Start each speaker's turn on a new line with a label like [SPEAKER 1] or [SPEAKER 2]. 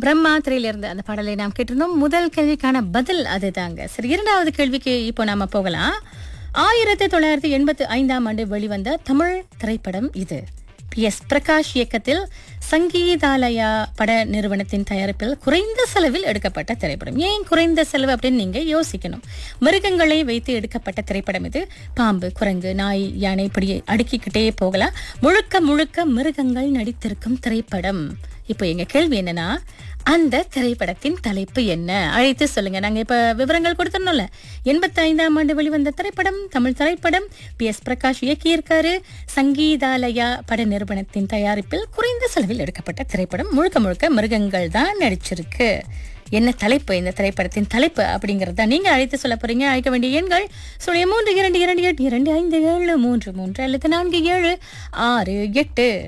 [SPEAKER 1] பிரம்மா திரையிலிருந்து அந்த பாடலை நாம் கேட்டிருந்தோம் முதல் கேள்விக்கான பதில் அதுதாங்க சரி இரண்டாவது கேள்விக்கு இப்போ நாம போகலாம் ஆயிரத்தி தொள்ளாயிரத்தி எண்பத்தி ஐந்தாம் ஆண்டு வெளிவந்த தமிழ் திரைப்படம் இது பி எஸ் பிரகாஷ் இயக்கத்தில் சங்கீதாலயா பட நிறுவனத்தின் தயாரிப்பில் குறைந்த செலவில் எடுக்கப்பட்ட திரைப்படம் ஏன் குறைந்த செலவு அப்படின்னு நீங்க யோசிக்கணும் மிருகங்களை வைத்து எடுக்கப்பட்ட திரைப்படம் இது பாம்பு குரங்கு நாய் யானை இப்படி அடுக்கிக்கிட்டே போகலாம் முழுக்க முழுக்க மிருகங்கள் நடித்திருக்கும் திரைப்படம் இப்போ எங்க கேள்வி என்னன்னா அந்த திரைப்படத்தின் தலைப்பு என்ன அழைத்து சொல்லுங்க நாங்க இப்ப விவரங்கள் கொடுத்துருந்தோம்ல எண்பத்தி ஐந்தாம் ஆண்டு வெளிவந்த திரைப்படம் தமிழ் திரைப்படம் பி எஸ் பிரகாஷ் இயக்கியிருக்காரு சங்கீதாலயா பட நிறுவனத்தின் தயாரிப்பில் குறைந்த செலவில் எடுக்கப்பட்ட திரைப்படம் முழுக்க முழுக்க மிருகங்கள் தான் நடிச்சிருக்கு என்ன தலைப்பு இந்த திரைப்படத்தின் தலைப்பு அப்படிங்கறத நீங்க அழைத்து சொல்ல போறீங்க அழைக்க வேண்டிய எண்கள் சுழிய மூன்று இரண்டு இரண்டு எட்டு இரண்டு ஐந்து ஏழு மூன்று மூன்று அல்லது நான்கு ஏழு ஆறு எட்டு